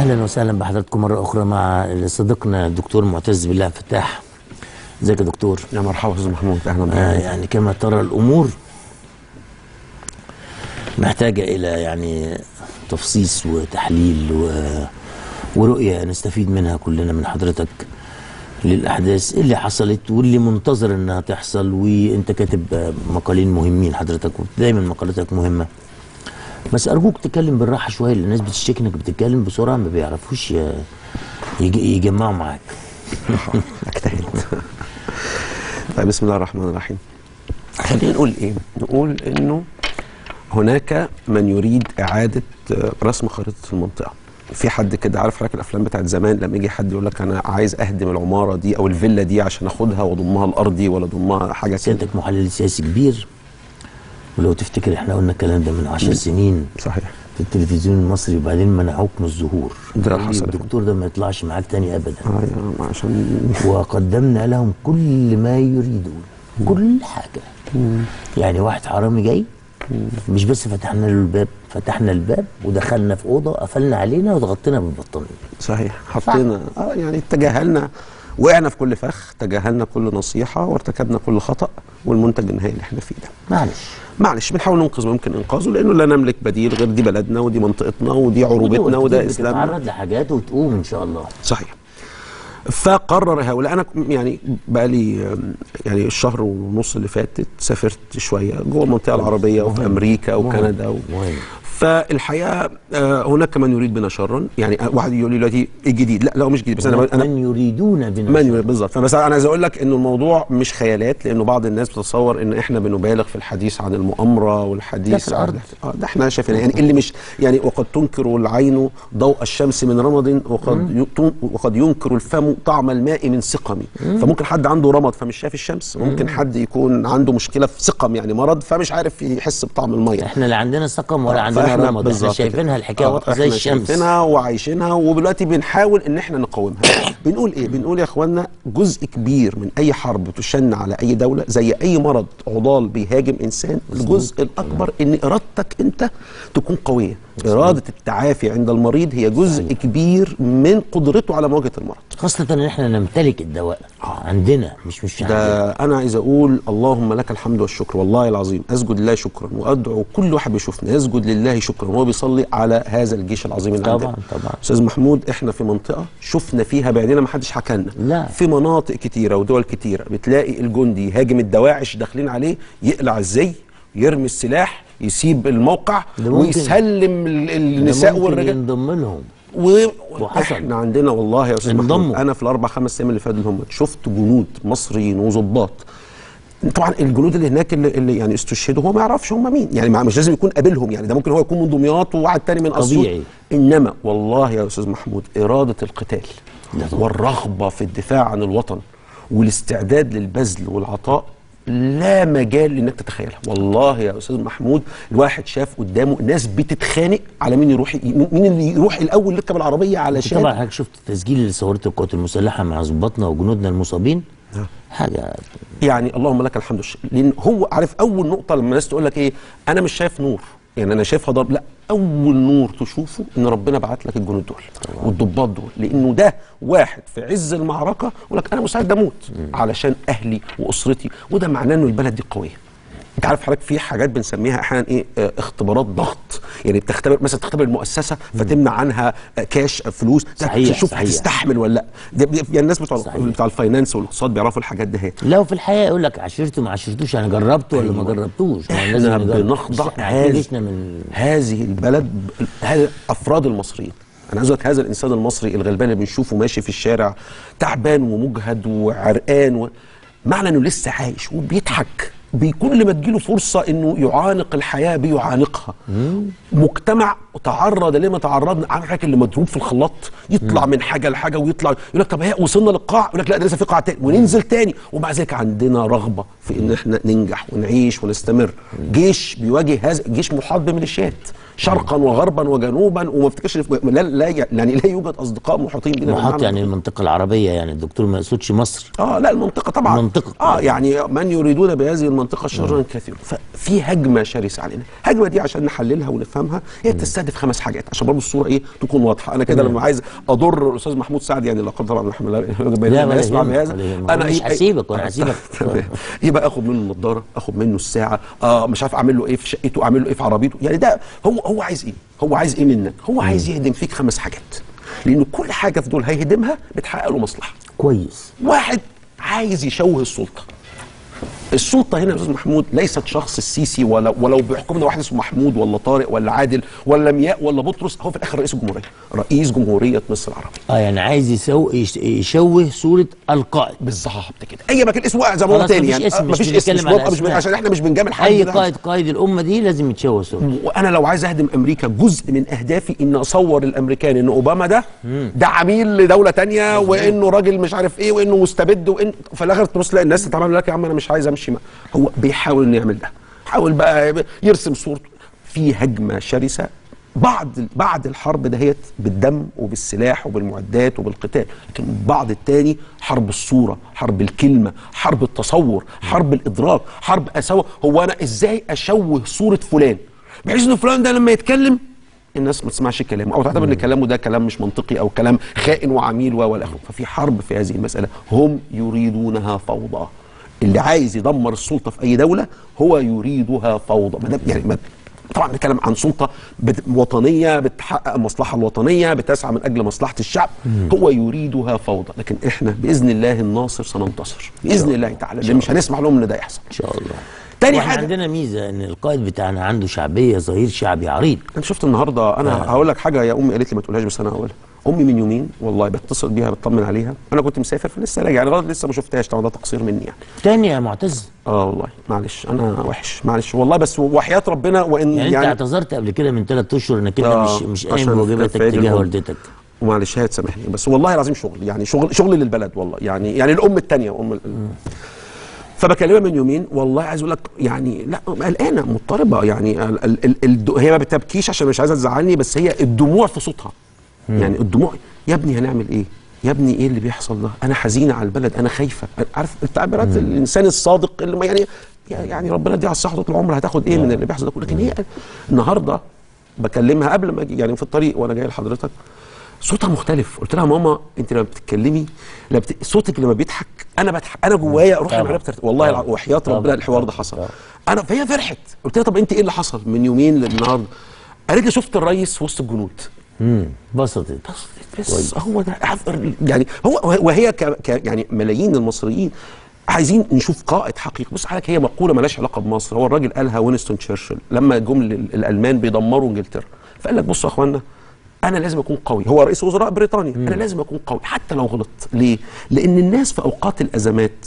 اهلا وسهلا بحضراتكم مره اخرى مع صديقنا الدكتور معتز بالله فتاح ازيك يا دكتور يا مرحبا استاذ محمود اهلا بك آه يعني كما ترى الامور محتاجه الى يعني تفصيص وتحليل و... ورؤيه نستفيد منها كلنا من حضرتك للاحداث اللي حصلت واللي منتظر انها تحصل وانت كاتب مقالين مهمين حضرتك ودايما مقالاتك مهمه بس ارجوك تتكلم بالراحه شويه لان الناس بتشتكي انك بتتكلم بسرعه ما بيعرفوش ي- يج- يجمعوا معاك اجتهد طيب بسم الله الرحمن الرحيم خلينا نقول ايه نقول انه هناك من يريد اعاده آه، رسم خريطه المنطقه في حد كده عارف حضرتك الافلام بتاعت زمان لما يجي حد يقول لك انا عايز اهدم العماره دي او الفيلا دي عشان اخدها واضمها لارضي ولا اضمها حاجه كده سيادتك محلل سياسي كبير ولو تفتكر احنا قلنا الكلام ده من عشر سنين صحيح في التلفزيون المصري وبعدين منعوك من الظهور ده قال لي حصل. الدكتور ده ما يطلعش معاك تاني ابدا آه، يعني عشان وقدمنا لهم كل ما يريدون كل حاجه يعني واحد حرامي جاي مش بس فتحنا له الباب فتحنا الباب ودخلنا في اوضه قفلنا علينا وضغطنا بالبطانيه صحيح حطينا اه يعني تجاهلنا وقعنا في كل فخ تجاهلنا كل نصيحه وارتكبنا كل خطا والمنتج النهائي اللي احنا فيه ده معلش معلش بنحاول ننقذ ما يمكن انقاذه لانه لا نملك بديل غير دي بلدنا ودي منطقتنا ودي عروبتنا وده اسلامنا تتعرض لحاجات وتقوم ان شاء الله صحيح فقرر هؤلاء انا يعني بقى لي يعني الشهر ونص اللي فاتت سافرت شويه جوه المنطقه العربيه وفي مهم. امريكا مهم. وكندا و... مهم. فالحقيقه آه، هناك من يريد بنا شرا يعني واحد يقول لي دلوقتي إيه الجديد لا لا هو مش جديد بس انا انا من يريدون بنا من يريد بالظبط فبس انا عايز اقول لك انه الموضوع مش خيالات لانه بعض الناس بتتصور ان احنا بنبالغ في الحديث عن المؤامره والحديث ده في الأرض. اه ده احنا شايفين يعني اللي مش يعني وقد تنكر العين ضوء الشمس من رمض وقد ي- تن- وقد ينكر الفم طعم الماء من سقم فممكن حد عنده رمض فمش شايف الشمس ممكن حد يكون عنده مشكله في سقم يعني مرض فمش عارف يحس بطعم الميه احنا لا عندنا سقم ولا عندنا فإحنا رمض احنا بالظبط شايفينها كده. الحكايه آه، واضحه زي إحنا الشمس شايفينها وعايشينها ودلوقتي بنحاول ان احنا نقاومها بنقول ايه بنقول يا اخوانا جزء كبير من اي حرب تشن على اي دوله زي اي مرض عضال بيهاجم انسان الجزء الاكبر ان ارادتك انت تكون قويه اراده التعافي عند المريض هي جزء صحيح. كبير من قدرته على مواجهه المرض خاصه ان احنا نمتلك الدواء عندنا مش مش عندنا. ده انا عايز اقول اللهم لك الحمد والشكر والله العظيم اسجد لله شكرا وادعو كل واحد بيشوفنا يسجد لله شكرا وهو بيصلي على هذا الجيش العظيم اللي طبعاً، عندنا طبعاً. استاذ محمود احنا في منطقه شفنا فيها بعيننا ما حدش حكى لنا لا. في مناطق كتيره ودول كتيره بتلاقي الجندي يهاجم الدواعش داخلين عليه يقلع الزي يرمي السلاح يسيب الموقع ده ممكن- ويسلم ال- ده النساء ممكن والرجال ينضم لهم و... وحصل. احنا عندنا والله يا استاذ محمود انضموا. انا في الاربع خمس ايام اللي فاتوا اللي هم شفت جنود مصريين وظباط طبعا الجنود اللي هناك اللي, اللي يعني استشهدوا هو ما يعرفش هم مين يعني ما- مش لازم يكون قابلهم يعني ده ممكن هو يكون من دمياط وواحد تاني من اسيوط طبيعي. انما والله يا استاذ محمود اراده القتال ده طبعا. والرغبه في الدفاع عن الوطن والاستعداد للبذل والعطاء لا مجال انك تتخيلها والله يا استاذ محمود الواحد شاف قدامه ناس بتتخانق على مين يروح مين اللي يروح الاول يركب العربيه علشان طبعا حضرتك شفت التسجيل اللي صورته القوات المسلحه مع ضباطنا وجنودنا المصابين حاجه يعني اللهم لك الحمد والشكر لان هو عارف اول نقطه لما الناس تقول لك ايه انا مش شايف نور يعني انا شايفها ضرب لا اول نور تشوفه ان ربنا بعت لك الجنود دول والضباط دول لانه ده واحد في عز المعركه يقول لك انا مستعد اموت علشان اهلي واسرتي وده معناه انه البلد دي قويه انت عارف حضرتك في حاجات بنسميها احيانا ايه اه اختبارات ضغط يعني بتختبر مثلا تختبر المؤسسه فتمنع عنها اه كاش اه فلوس صحيح، تشوف صحيح. هتستحمل ولا لا ده- ده- يعني الناس بتوع صحيح. بتاع الفاينانس والاقتصاد بيعرفوا الحاجات دي لو في الحقيقه يقول لك عشرته ما عشرتوش يعني جربته ولا ما جربتوش ما لازم احنا نجرب. بنخضع احنا عارفين هذه جيشنا من هذه البلد ب- هذا افراد المصريين انا عايز أقول لك هذا الانسان المصري الغلبان اللي بنشوفه ماشي في الشارع تعبان ومجهد وعرقان و... معنى انه لسه عايش وبيضحك بكل ما تجيله فرصه انه يعانق الحياه بيعانقها مجتمع تعرض لما تعرضنا عارف حضرتك اللي مضروب في الخلاط يطلع من حاجه لحاجه ويطلع يقول لك طب هي وصلنا للقاع يقول لك لا ده لسه في قاع تاني وننزل تاني ومع ذلك عندنا رغبه في ان احنا ننجح ونعيش ونستمر جيش بيواجه هذا جيش محاط بميليشيات شرقا وغربا وجنوبا وما افتكرش إن- لا لا يعني لا يوجد اصدقاء محاطين بنا محاط بالمعنى يعني المنطقه العربيه يعني الدكتور ما يقصدش مصر اه لا المنطقه طبعا المنطقة. اه يعني من يريدون بهذه المنطقه شرا كثيرا ففي هجمه شرسه علينا الهجمه دي عشان نحللها ونفهمها هي بتستهدف بيستهدف خمس حاجات عشان برضه الصوره ايه تكون واضحه انا كده لما عايز اضر الاستاذ محمود سعد يعني لا قدر الله الحمد لله لا، ما ولا يسمع يهمك، بهذا ولا يهمك. مش هسيبك ولا هسيبك. تمام. يبقى اخد منه النضاره اخد منه الساعه اه مش عارف اعمل له ايه في شقته اعمل له ايه في عربيته يعني ده هو هو عايز ايه هو عايز ايه منك هو عايز يهدم فيك خمس حاجات لان كل حاجه في دول هيهدمها بتحقق له مصلحه كويس واحد عايز يشوه السلطه السلطه هنا يا استاذ محمود ليست شخص السيسي ولا ولو بيحكمنا واحد اسمه محمود ولا طارق ولا عادل ولا مياء ولا بطرس هو في الاخر رئيس الجمهوريه رئيس جمهوريه مصر العربيه اه يعني عايز يسو... يش- يشوه صوره القائد بالظبط كده اي مكان اسمه زي ما هو خلاص تاني مفيش يعني اسم، آه، مش مفيش اسم مش بنتكلم على موقع مش بن- أسماء. عشان احنا مش بنجامل حد اي ده. قائد قائد الامه دي لازم يتشوه صورته وانا لو عايز اهدم امريكا جزء من اهدافي ان اصور الامريكان ان اوباما ده ده عميل لدوله تانية وانه راجل مش عارف ايه وانه مستبد وان في الاخر تبص تلاقي الناس تتعامل لك يا عم انا مش عايز امشي ما. هو بيحاول انه يعمل ده حاول بقى يرسم صورته في هجمه شرسه بعد بعد الحرب دهيت بالدم وبالسلاح وبالمعدات وبالقتال لكن بعض التاني حرب الصوره حرب الكلمه حرب التصور حرب الادراك حرب اسوى هو انا ازاي اشوه صوره فلان بحيث ان فلان ده لما يتكلم الناس ما تسمعش كلامه او تعتبر ان كلامه ده كلام مش منطقي او كلام خائن وعميل و والى اخره ففي حرب في هذه المساله هم يريدونها فوضى اللي عايز يدمر السلطه في اي دوله هو يريدها فوضى ما دام- يعني ما طبعا بنتكلم عن سلطه بت- وطنيه بتحقق المصلحه الوطنيه بتسعى من اجل مصلحه الشعب هو يريدها فوضى لكن احنا باذن الله الناصر سننتصر باذن الله تعالى لان مش هنسمح لهم ان ده يحصل ان شاء الله تاني واحنا حاجة- عندنا ميزه ان القائد بتاعنا عنده شعبيه ظهير شعبي عريض انت شفت النهارده انا هقول لك حاجه يا امي قالت لي ما تقولهاش بس انا هقولها امي من يومين والله بتصل بيها بطمن عليها انا كنت مسافر فلسه راجع يعني لغايه لسه ما شفتهاش طبعا ده تقصير مني يعني تاني يا معتز اه والله معلش انا وحش معلش والله بس وحياه ربنا وان يعني, يعني, انت اعتذرت قبل كده من ثلاث اشهر انك انت آه، مش مش عشان قايم بواجباتك في عيد تجاه الأم. والدتك ومعلش هي تسامحني بس والله العظيم شغل يعني شغل شغل للبلد والله يعني يعني الام الثانيه ام ال- فبكلمها من يومين والله عايز اقول لك يعني لا قلقانه مضطربه يعني ال ال ال الد- هي ما بتبكيش عشان مش عايزه تزعلني بس هي الدموع في صوتها يعني الدموع يا ابني هنعمل ايه؟ يا ابني ايه اللي بيحصل ده؟ انا حزينه على البلد انا خايفه عارف التعبيرات الانسان الصادق اللي ما يعني يعني ربنا يديها الصحه طول العمر هتاخد ايه من اللي بيحصل ده كله لكن هي النهارده بكلمها قبل ما اجي يعني في الطريق وانا جاي لحضرتك صوتها مختلف قلت لها ماما انت لما بتتكلمي لما بت... صوتك لما بيضحك انا بضحك انا جوايا روحي طبعا. العمليه بترت... والله طبعا. الع... وحياه طبعا. ربنا الحوار ده طبعا. حصل طبعا. انا فهي فرحت قلت لها طب انت ايه اللي حصل من يومين للنهارده قالت لي شفت الرئيس في وسط الجنود امم بسطت بس هو ده عف- يعني هو وهي ك... ك... يعني ملايين المصريين عايزين نشوف قائد حقيقي بص حضرتك هي مقوله مالهاش علاقه بمصر هو الراجل قالها وينستون تشرشل لما جم ال- الالمان بيدمروا انجلترا فقال لك بصوا يا اخوانا انا لازم اكون قوي هو رئيس وزراء بريطانيا انا لازم اكون قوي حتى لو غلطت ليه لان الناس في اوقات الازمات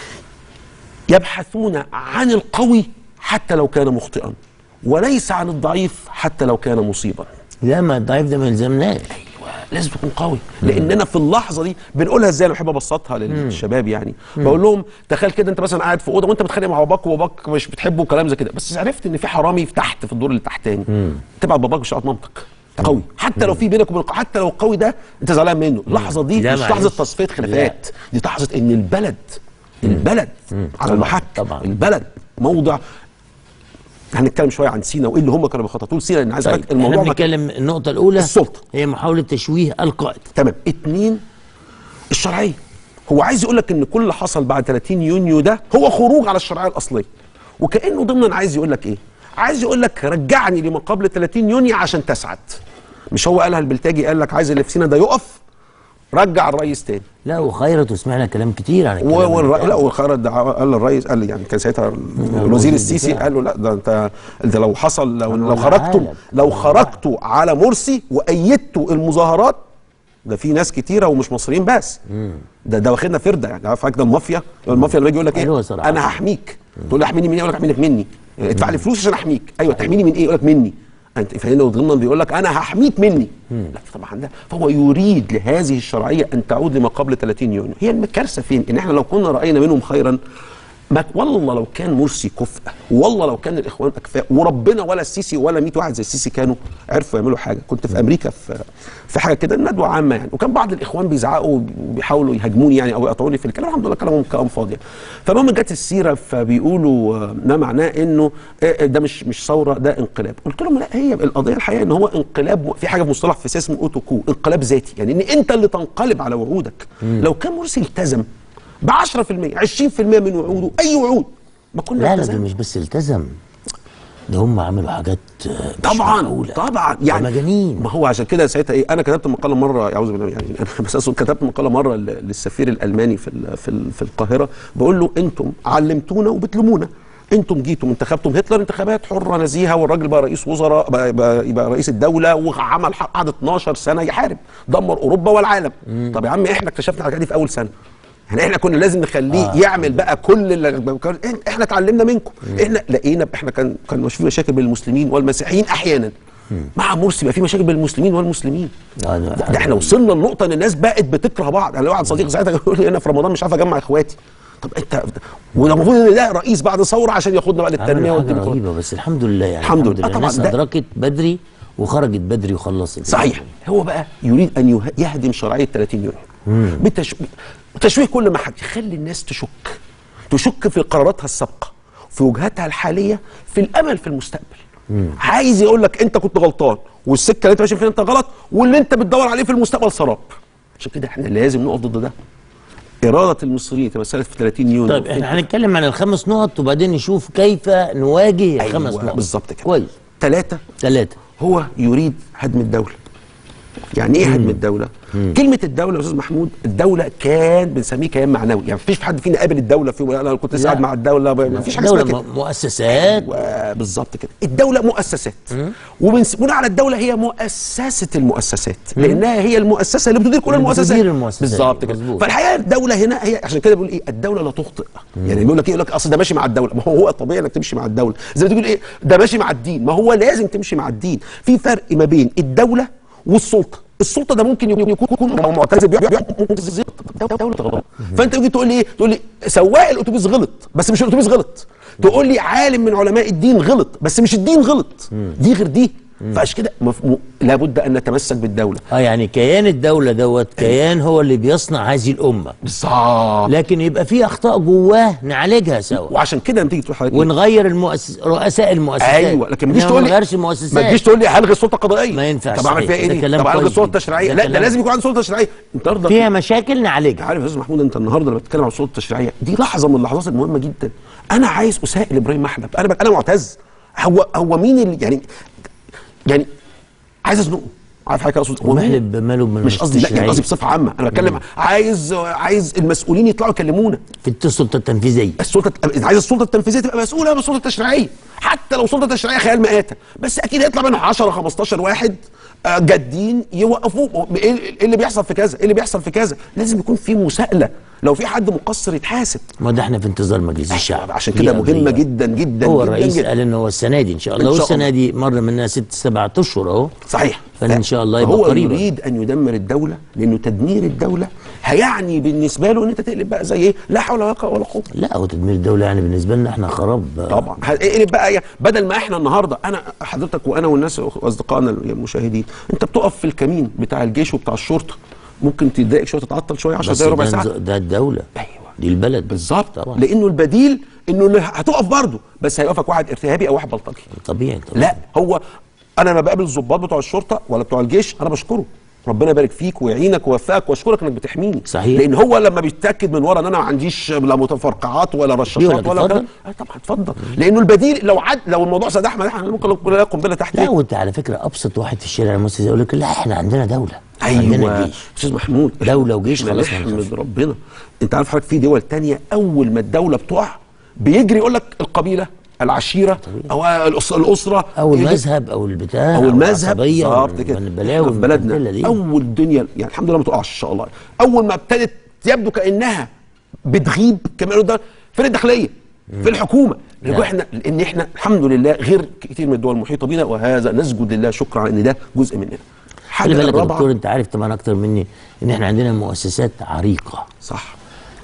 يبحثون عن القوي حتى لو كان مخطئا وليس عن الضعيف حتى لو كان مصيبا لا ما الضعيف ده ما يلزمناش ايوه لازم تكون قوي لان انا في اللحظه دي بنقولها ازاي انا بحب ابسطها للشباب يعني بقول لهم تخيل كده انت مثلا قاعد في اوضه وانت بتخانق مع باباك وباباك مش بتحبه وكلام زي كده بس عرفت ان في حرامي في تحت في الدور اللي تحتاني تبعت باباك مش مامتك قوي حتى لو في بينك وبين حتى لو القوي ده انت زعلان منه اللحظه دي لا مش معلش. لحظه تصفيه خلافات دي لحظه ان البلد البلد على طبعاً، المحك طبعاً. البلد موضع هنتكلم شويه عن سينا وايه اللي هم كانوا بيخططوا لسينا لان عايز طيب أقول لك احنا الموضوع ما كان- بنتكلم النقطه الاولى السلطة. هي محاوله تشويه القائد تمام اتنين الشرعيه هو عايز يقول لك ان كل اللي حصل بعد 30 يونيو ده هو خروج على الشرعيه الاصليه وكانه ضمنا عايز يقول لك ايه عايز يقول لك رجعني لما قبل 30 يونيو عشان تسعد مش هو قالها البلتاجي قال لك عايز اللي في سينا ده يقف رجع الرئيس تاني لا وخيرت وسمعنا كلام كتير عن و- الكلام والر... ده. لا وخرج دعا- قال للرئيس قال يعني كان ساعتها الوزير السيسي الدفاع. قال له لا ده انت انت لو حصل لو أنا لو قلنا خرجتوا عالم. لو خرجتوا على مرسي وايدتوا المظاهرات ده في ناس كتيره ومش مصريين بس ده ده واخدنا فرده يعني عارف حضرتك ده المافيا المافيا لما يجي يقول لك حلوة ايه صراحة. انا هحميك تقول له احميني من ايه يقول لك احميك مني ادفع لي فلوس عشان احميك ايوه تحميني من ايه يقول لك مني انت فهنا ضمنا بيقول لك انا هحميك مني لا طبعا ده فهو يريد لهذه الشرعيه ان تعود لما قبل 30 يونيو هي الكارثه فين ان احنا لو كنا راينا منهم خيرا ما والله لو كان مرسي كفء والله لو كان الاخوان اكفاء وربنا ولا السيسي ولا 100 واحد زي السيسي كانوا عرفوا يعملوا حاجه كنت في امريكا في في حاجه كده ندوه عامه يعني وكان بعض الاخوان بيزعقوا وبيحاولوا يهاجموني يعني او يقطعوني في الكلام الحمد لله كلامهم كلام فاضي يعني. فالمهم جت السيره فبيقولوا آه، ده معناه انه آه، ده مش مش ثوره ده انقلاب قلت لهم لا هي القضيه الحقيقه ان هو انقلاب في حاجه في مصطلح في السياسه اسمه اوتوكو انقلاب ذاتي يعني ان انت اللي تنقلب على وعودك لو كان مرسي التزم ب 10% 20% من وعوده اي وعود ما كنا لا لا التزمنا. ده مش بس التزم ده هم عملوا حاجات آه، مش طبعا معقولة. طبعا ده يعني مجانين ما هو عشان كده ساعتها ايه انا كتبت مقاله مره اعوذ بالله يعني انا بس أقصد كتبت مقاله مره ل- للسفير الالماني في ال- في ال- في القاهره بقول له انتم علمتونا وبتلومونا انتم جيتم انتخبتم هتلر انتخابات حره نزيهه والراجل بقى رئيس وزراء بقى, بقى, يبقى رئيس الدوله وعمل ح- قعد 12 سنه يحارب دمر اوروبا والعالم طب يا عم احنا اكتشفنا الحاجات دي في اول سنه يعني احنا كنا لازم نخليه آه. يعمل بقى كل اللي احنا اتعلمنا منكم احنا لقينا احنا كان كان مش في مشاكل بين المسلمين والمسيحيين احيانا مع مرسي بقى في مشاكل بين المسلمين والمسلمين آه، ده, ده ده احنا وصلنا لنقطه ان الناس بقت بتكره بعض يعني لو واحد صديق ساعتها يقول لي انا في رمضان مش عارف اجمع اخواتي طب انت وده المفروض ان ده رئيس بعد ثوره عشان ياخدنا بقى للتنميه عملوا حاجه والديمقراطيه رهيبه بس الحمد لله يعني الحمد لله. آه، طبعاً الناس ده- ادركت بدري وخرجت بدري وخلصت صحيح هو بقى يريد ان يه- يهدم شرعيه 30 يونيو بتش... تشويه كل ما حد يخلي الناس تشك تشك في قراراتها السابقه في وجهاتها الحاليه في الامل في المستقبل عايز يقول لك انت كنت غلطان والسكه اللي انت ماشي فيها انت غلط واللي انت بتدور عليه في المستقبل سراب عشان كده احنا لازم نقف ضد ده اراده المصريين تمثلت في 30 يونيو طيب احنا هنتكلم عن الخمس نقط وبعدين نشوف كيف نواجه الخمس أيوة نقط بالظبط كده كويس ثلاثه ثلاثة هو يريد هدم الدولة يعني ايه هدم الدولة؟ كلمة الدولة يا استاذ محمود الدولة كان بنسميه كيان معنوي يعني مفيش حد فينا قابل الدولة في انا كنت لا. قاعد مع الدولة مفيش حاجة اسمها دولة كده م- مؤسسات أيوة، بالظبط كده الدولة مؤسسات وبنقول على الدولة هي مؤسسة المؤسسات لأنها هي المؤسسة اللي بتدير كل اللي المؤسسات بتدير المؤسسات. بالظبط كده مظبوط. فالحقيقة الدولة هنا هي عشان كده بيقول ايه الدولة لا تخطئ يعني بيقول لك ايه يقول لك اصل ده ماشي مع الدولة ما هو هو الطبيعي انك تمشي مع الدولة زي ما تقول ايه ده ماشي مع الدين ما هو لازم تمشي مع الدين في فرق ما بين الدولة والسلطة السلطه ده ممكن يكون يكون يكون معتزل بيحكم ممكن دوله غلط فانت تيجي تقول لي ايه تقول لي سواق الاتوبيس غلط بس مش الاتوبيس غلط تقول لي عالم من علماء الدين غلط بس مش الدين غلط دي غير دي فعشان كده مف- م- لابد ان نتمسك بالدوله اه يعني كيان الدولة دوت كيان هو اللي بيصنع هذه الأمة بالظبط لكن يبقى في أخطاء جواه نعالجها سوا وعشان كده لما تيجي تقول حضرتك إيه؟ ونغير المؤسس رؤساء المؤسسات ايوه لكن ما تجيش إنما تقول ما لي نغيرش المؤسسات ما تجيش تقول لي هلغي السلطه القضائيه ما ينفعش طب اعمل فيها صحيح. ايه ده دي؟ كلام طب الغي كويس السلطه جدا. التشريعيه ده لا ده كلام- لازم يكون عندي سلطه تشريعيه انت النهارده فيها مشاكل نعالجها عارف يا استاذ محمود انت النهارده لما بتتكلم عن السلطه التشريعيه دي لحظه من اللحظات المهمه جدا انا عايز اسائل ابراهيم محلب انا بك انا معتز هو هو مين اللي يعني يعني عايز ازنقه عارف حاجه اقصد هو مين؟ ومحلب ماله من مش قصدي لا يعني التشريعية. قصدي بصفه عامه انا بتكلم عايز عايز المسؤولين يطلعوا يكلمونا في السلطة التنفيذية السلطه عايز السلطه التنفيذيه تبقى مسؤوله من السلطه التشريعيه حتى لو سلطه تشريعيه خيال مآتة بس اكيد هيطلع منها 10 15 واحد آه، جادين يوقفوه ايه إيه اللي بيحصل في كذا ايه اللي بيحصل في كذا لازم يكون في مساءله لو في حد مقصر يتحاسب ما ده احنا في انتظار مجلس الشعب عشان دي كده مهمه قضية. جدا جدا هو جدا الرئيس جدا قال ان هو السنه دي ان شاء إن الله شاء والسنه الله. دي مر منها ست سبعة اشهر اهو صحيح فإن شاء الله يبقى هو قريبا. يريد ان يدمر الدوله لانه تدمير الدوله هيعني بالنسبه له ان انت تقلب بقى زي ايه لا حول ولا قوه ولا قوه لا هو تدمير الدوله يعني بالنسبه لنا احنا خراب طبعا هتقلب بقى إيه؟ بدل ما احنا النهارده انا حضرتك وانا والناس اصدقائنا المشاهدين انت بتقف في الكمين بتاع الجيش وبتاع الشرطه ممكن تضايق شويه تتعطل شويه 10 بس دقايق ربع ده, ساعه ده الدوله ايوه دي البلد بالظبط طبعا لانه البديل انه اللي هتقف برضه بس هيوقفك واحد ارتهابي او واحد بلطجي طبيعي طبعا لا هو انا لما بقابل الضباط بتوع الشرطه ولا بتوع الجيش انا بشكره ربنا يبارك فيك ويعينك ويوفقك واشكرك انك بتحميني صحيح. لان هو لما بيتاكد من ورا ان انا ما عنديش لا متفرقعات ولا رشاشات يقول ولا لك كده اتفضل. آه طبعا اتفضل لانه البديل لو عد لو الموضوع سداح مداح أنا ممكن نلاقي قنبله تحت لا إيه؟ وانت على فكره ابسط واحد في الشارع المصري يقول لك لا احنا عندنا دوله عندنا ايوه جيش استاذ محمود دولة وجيش إحنا خلاص ما نحمد نخافش. ربنا انت عارف حضرتك في دول تانية اول ما الدوله بتقع بيجري يقول لك القبيله العشيره او الأس- الاسره او يجي- المذهب او البتاع او المذهب العصبية بالظبط كده من البلاوي إحنا في المتبدلة بلدنا دي اول الدنيا يعني الحمد لله ما تقعش ان شاء الله اول ما ابتدت يبدو كانها بتغيب كما يقولوا ده في الداخليه في الحكومه لأن نعم. احنا لان احنا الحمد لله غير كتير من الدول المحيطه بنا وهذا نسجد لله شكرا على ان ده جزء مننا خلي بالك يا الرابعة- دكتور انت عارف طبعا اكتر مني ان احنا عندنا مؤسسات عريقه صح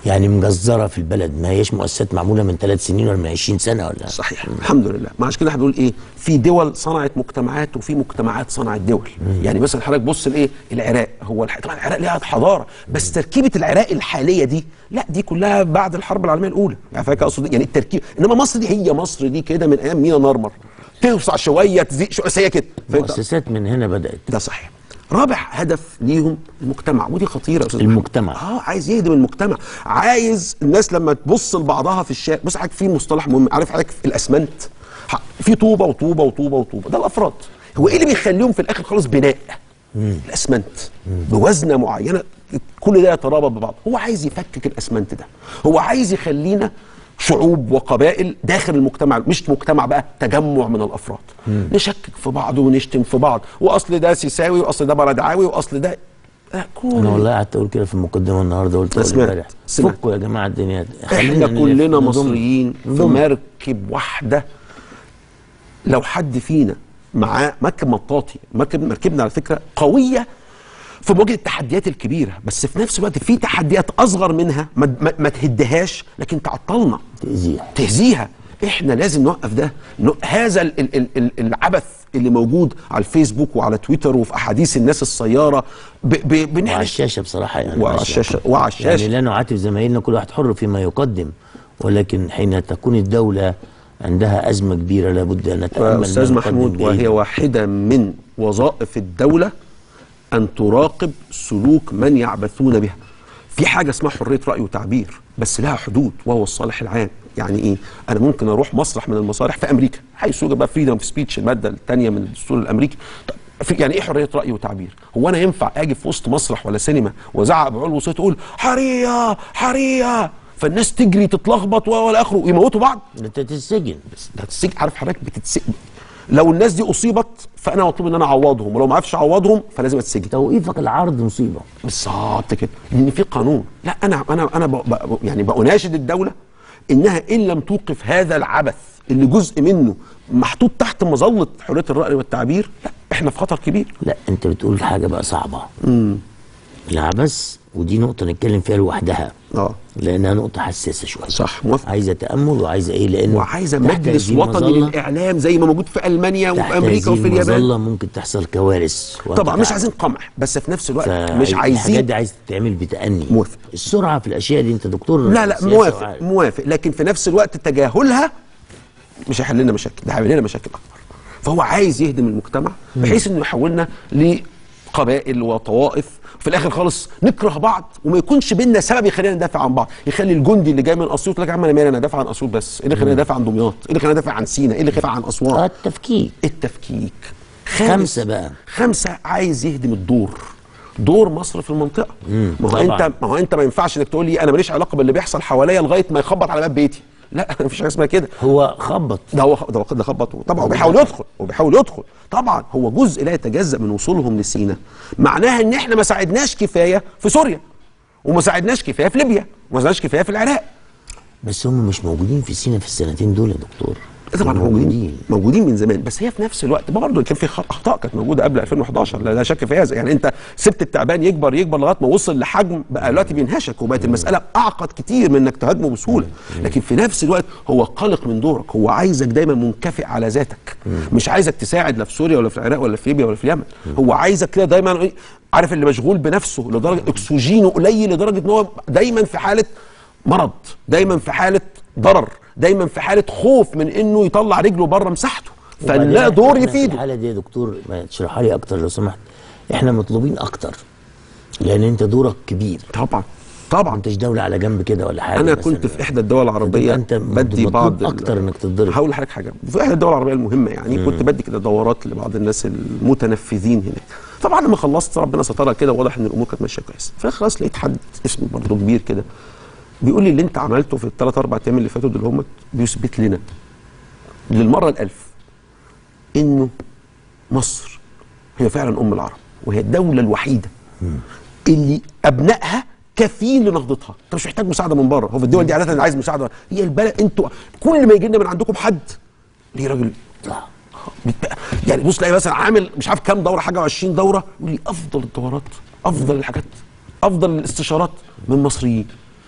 يعني مجزره في البلد ما هيش مؤسسات معموله من ثلاث سنين ولا من 20 سنه ولا صحيح الحمد لله ما عشان كده احنا بنقول ايه في دول صنعت مجتمعات وفي مجتمعات صنعت دول يعني مثلا حضرتك بص لايه العراق هو الح... طبعا العراق ليها حضاره بس تركيبه العراق الحاليه دي لا دي كلها بعد الحرب العالميه الاولى يعني فاكر اقصد يعني التركيب انما مصر دي هي مصر دي كده من ايام مينا نارمر توسع شويه تزيد شويه بس هي كده فهمت؟ مؤسسات من هنا بدات ده صحيح رابع هدف ليهم المجتمع ودي خطيره يا استاذ محمد. المجتمع. اه عايز يهدم المجتمع عايز الناس لما تبص لبعضها في الشارع بص حضرتك في مصطلح مهم عارف حضرتك في الاسمنت ح- في طوبه وطوبه وطوبه وطوبه ده الافراد هو ايه اللي بيخليهم في الاخر خالص بناء الاسمنت بوزنه معينه كل ده يترابط ببعض هو عايز يفكك الاسمنت ده هو عايز يخلينا شعوب وقبائل داخل المجتمع مش مجتمع بقى تجمع من الافراد نشكك في بعض ونشتم في بعض واصل ده سيساوي واصل ده بلدعاوي واصل ده لا، كل انا والله قعدت اقول كده في المقدمه النهارده قلت أنا أقول سمعت. امبارح سمعت. فكوا يا جماعه الدنيا احنا خلينا كلنا نضم- مصريين في نضم. مركب واحده لو حد فينا معاه مركب مطاطي مركب مركبنا على فكره قويه في مواجهه التحديات الكبيره بس في نفس الوقت في تحديات اصغر منها ما, ما, ما تهدهاش لكن تعطلنا تأذيها تهزيها احنا لازم نوقف ده ن- هذا ال ال ال ال العبث اللي موجود على الفيسبوك وعلى تويتر وفي احاديث الناس السياره ب ب وعلى بنعمل الشاشه بصراحه يعني وعلى ماشي. الشاشة- وعلى الشاشة. يعني لا نعاتب زمايلنا كل واحد حر فيما يقدم ولكن حين تكون الدوله عندها ازمه كبيره لابد ان نتامل استاذ ما نقدم محمود وهي جيداً. واحده من وظائف الدوله ان تراقب سلوك من يعبثون بها في حاجه اسمها حريه راي وتعبير بس لها حدود وهو الصالح العام يعني ايه انا ممكن اروح مسرح من المسارح في امريكا حيث يوجد بقى فريدم اوف سبيتش الماده الثانيه من الدستور الامريكي طب في- يعني ايه حريه راي وتعبير هو انا ينفع اجي في وسط مسرح ولا سينما وازعق بعلو صوت اقول حريه حريه فالناس تجري تتلخبط ولا اخره ويموتوا بعض انت تتسجن بس ده هتتسجن عارف حضرتك بتتسجن لو الناس دي اصيبت فانا مطلوب ان انا اعوضهم ولو ما عرفش اعوضهم فلازم اتسجن توقيفك العرض مصيبه بالظبط كده لان في قانون لا انا انا انا ب... ب... يعني بأناشد الدوله انها ان لم توقف هذا العبث اللي جزء منه محطوط تحت مظله حريه الراي والتعبير لا احنا في خطر كبير لا انت بتقول حاجه بقى صعبه العبث ودي نقطه نتكلم فيها لوحدها اه لانها نقطه حساسه شويه صح موافق عايزه تامل وعايزه ايه لانه وعايزه تحت مجلس هذه وطني المظلة- للاعلام زي ما موجود في المانيا تحت وفي امريكا هذه وفي اليابان المظلة ممكن تحصل كوارث طبعا مش عايزين قمع بس في نفس الوقت مش الحاجات عايزين دي عايز تتعمل بتأني موافق. السرعه في الاشياء دي انت دكتور لا لا سياسة موافق وعارف. موافق لكن في نفس الوقت تجاهلها مش هيحل لنا مشاكل ده هيعمل لنا مشاكل اكبر فهو عايز يهدم المجتمع بحيث انه يحولنا لقبائل وطوائف في الاخر خالص نكره بعض وما يكونش بينا سبب يخلينا ندافع عن بعض يخلي الجندي اللي جاي من اسيوط يقول لك يا عم انا مالي انا دافع عن اسيوط بس ايه اللي خلاني ادافع عن دمياط ايه اللي خلاني ادافع عن سينا ايه اللي خلاني عن اه اسوان التفكيك التفكيك خمسة بقى. خمسة عايز يهدم الدور دور مصر في المنطقة ما هو طبعاً. انت ما هو انت ما ينفعش انك تقول لي انا ماليش علاقة باللي بيحصل حواليا لغاية ما يخبط على باب بيتي لا مفيش حاجة اسمها كده هو خبط ده هو ده هو ده خبط طبعا وبيحاول يدخل وبيحاول يدخل طبعا هو جزء لا يتجزأ من وصولهم لسينا معناها ان احنا ما ساعدناش كفاية في سوريا وما ساعدناش كفاية في ليبيا وما ساعدناش كفاية في العراق بس هم مش موجودين في سينا في السنتين دول يا دكتور طبعا هم موجودين موجودين من زمان بس هي في نفس الوقت برضه كان في خ- اخطاء كانت موجوده قبل 2011 لا لا شك في هذا يعني انت سبت التعبان يكبر يكبر لغايه ما وصل لحجم بقى دلوقتي بينهشك وبقت المساله اعقد كتير من انك تهاجمه بسهوله لكن في نفس الوقت هو قلق من دورك هو عايزك دايما منكفئ على ذاتك مش عايزك تساعد لا في سوريا ولا في العراق ولا في ليبيا ولا في اليمن هو عايزك كده دايما إيه؟ عارف اللي مشغول بنفسه لدرجه اكسجينه قليل لدرجه ان هو دايما في حاله مرض دايما في حاله ضرر دايما في حاله خوف من انه يطلع رجله بره مساحته وبعدين فنلاقي دور إحنا في يفيده الحاله دي يا دكتور ما تشرحها لي اكتر لو سمحت احنا مطلوبين اكتر لان انت دورك كبير طبعا ما طبعا انتش دوله على جنب كده ولا حاجه انا مثلاً. كنت في احدى الدول العربيه أنت بدي مطلوب بعض ال- أكتر إنك تتضرب. هقول لحضرتك حاجه في احدى الدول العربيه المهمه يعني كنت بدي كده دورات لبعض الناس المتنفذين هناك طبعا لما خلصت ربنا سترها كده واضح ان الامور كانت ماشيه كويس فخلاص لقيت حد اسمه برضه كبير كده بيقول لي اللي انت عملته في الثلاث اربع ايام اللي فاتوا دول هم بيثبت لنا للمره الالف انه مصر هي فعلا ام العرب وهي الدوله الوحيده اللي ابنائها كفيل لنهضتها انت مش محتاج مساعده من بره هو في الدول دي عاده عايز مساعده هي البلد انتوا كل ما يجي لنا من عندكم حد ليه راجل لا. بيتبقى- يعني بص تلاقي مثلا عامل مش عارف كام دوره حاجه و20 دوره يقول لي افضل الدورات افضل الحاجات افضل الاستشارات من مصريين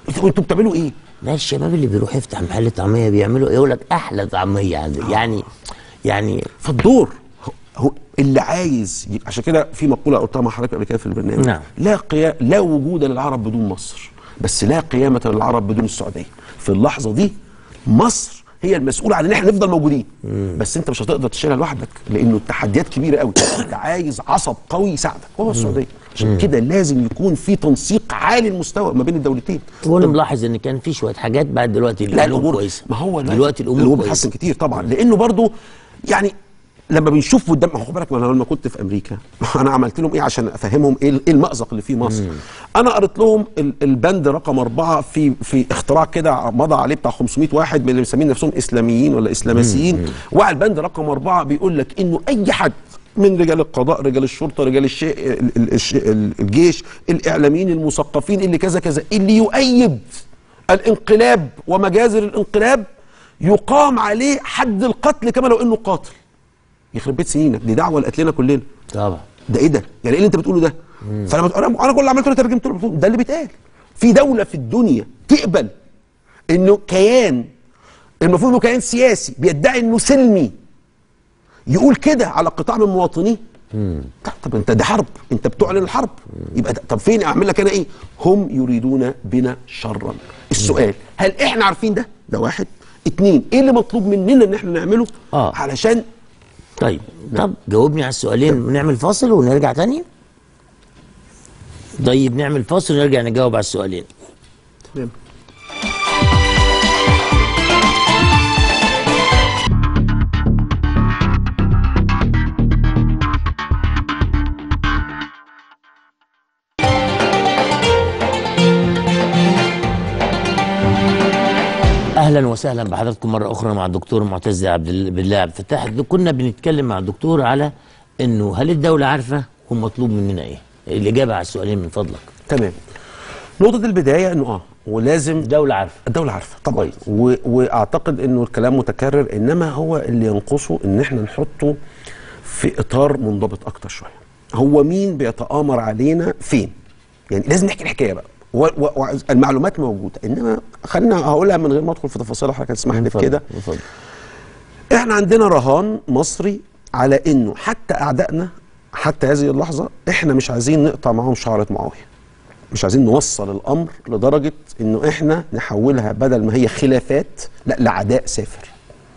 انتوا انتوا بتعملوا ايه؟ لا الشباب اللي بيروح يفتح محل طعميه بيعملوا يقول لك احلى طعميه عندي يعني يعني فالدور هو- هو اللي عايز ي- عشان كده في مقوله قلتها مع حضرتك قبل كده في البرنامج نعم. لا قيا لا وجود للعرب بدون مصر بس لا قيامه للعرب بدون السعوديه في اللحظه دي مصر هي المسؤوله عن ان احنا نفضل موجودين بس انت مش هتقدر تشيلها لوحدك لانه التحديات كبيره قوي انت عايز عصب قوي يساعدك وهو السعوديه عشان كده لازم يكون في تنسيق عالي المستوى ما بين الدولتين وانا ملاحظ ان كان في شويه حاجات بعد دلوقتي لا الامور الامور كويسه ما هو دلوقتي الامور الامور كويسه بتحسن كتير طبعا لانه برضو يعني لما بنشوف قدام ما هو خد بالك ما انا لما كنت في امريكا انا عملت لهم ايه عشان افهمهم ايه إيه المأزق اللي في مصر انا قريت لهم ال- البند رقم أربعة في في اختراع كده مضى عليه بتاع 500 واحد من اللي مسمين نفسهم اسلاميين ولا اسلامسيين وعلى البند رقم أربعة بيقول لك انه اي حد من رجال القضاء رجال الشرطه رجال الشيء ال- ال- الش- ال- الجيش الاعلاميين المثقفين اللي كذا كذا اللي يؤيد الانقلاب ومجازر الانقلاب يقام عليه حد القتل كما لو انه قاتل يخرب بيت سنينك دي دعوه لقتلنا كلنا طبعا ده ايه ده يعني ايه اللي انت بتقوله ده فانا بت... انا أنا كل اللي عملته انا ترجمت له بتقول ده اللي بيتقال في دوله في الدنيا تقبل انه كيان المفروض انه كيان سياسي بيدعي انه سلمي يقول كده على قطاع من مواطنيه طب, طب انت ده حرب انت بتعلن الحرب يبقى ده طب فين اعمل لك انا ايه هم يريدون بنا شرا السؤال هل احنا عارفين ده ده واحد اتنين ايه اللي مطلوب مننا ان احنا نعمله آه. علشان طيب طب جاوبني على السؤالين ونعمل فاصل ونرجع تاني طيب نعمل فاصل ونرجع نجاوب على السؤالين تمام اهلا وسهلا بحضراتكم مره اخرى مع الدكتور معتز عبد ال- بالله عبد الفتاح كنا بنتكلم مع الدكتور على انه هل الدوله عارفه ومطلوب مننا ايه الاجابه على السؤالين من فضلك تمام نقطة البداية انه اه ولازم الدوله عارفه الدولة عارفة طبعا كويس. و... واعتقد انه الكلام متكرر انما هو اللي ينقصه ان احنا نحطه في اطار منضبط اكتر شوية هو مين بيتآمر علينا فين يعني لازم نحكي الحكاية بقى و... و... والمعلومات موجودة انما خلينا هقولها من غير ما ادخل في تفاصيلها حضرتك تسمح لي من فضلك، بكده من فضلك. احنا عندنا رهان مصري على انه حتى اعدائنا حتى هذه اللحظه احنا مش عايزين نقطع معاهم شعره معاويه مش عايزين نوصل الامر لدرجه انه احنا نحولها بدل ما هي خلافات لا لعداء سافر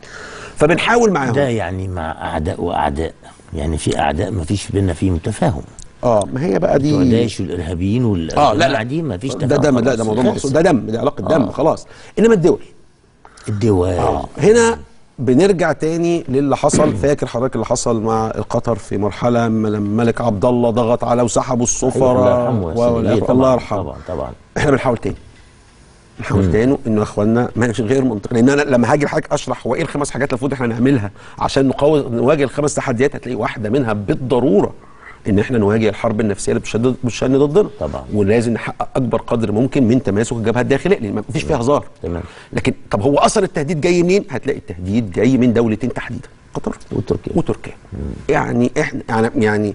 فبنحاول معاهم ده يعني مع اعداء واعداء يعني في اعداء ما فيش بينا فيه تفاهم اه ما هي بقى بتوع دي داعش والارهابيين اه لا لا دي ما فيش ده تفاهم دم لا ده خلاص. موضوع خلص. مخصوص ده دم دي علاقه دم آه. خلاص انما الدول الدول هنا بنرجع تاني للي حصل فاكر حضرتك اللي حصل مع قطر في مرحله لما الملك عبد الله ضغط على وسحبوا السفراء الله يرحمه يا و- سيدي. الله طبعاً، يرحمه طبعا طبعا احنا بنحاول تاني نحاول تاني انه يا اخوانا ما مش غير منطقي لان انا لما هاجي لحضرتك اشرح هو ايه الخمس حاجات المفروض احنا نعملها عشان نقاوم نواجه الخمس تحديات هتلاقي واحده منها بالضروره ان احنا نواجه الحرب النفسيه اللي بتشدد بتشن ضدنا طبعا. ولازم نحقق اكبر قدر ممكن من تماسك الجبهه الداخليه لان ما فيش فيها هزار تمام. لكن طب هو اصلا التهديد جاي منين؟ هتلاقي التهديد جاي من دولتين تحديدا قطر وتركيا. وتركيا يعني احنا يعني يعني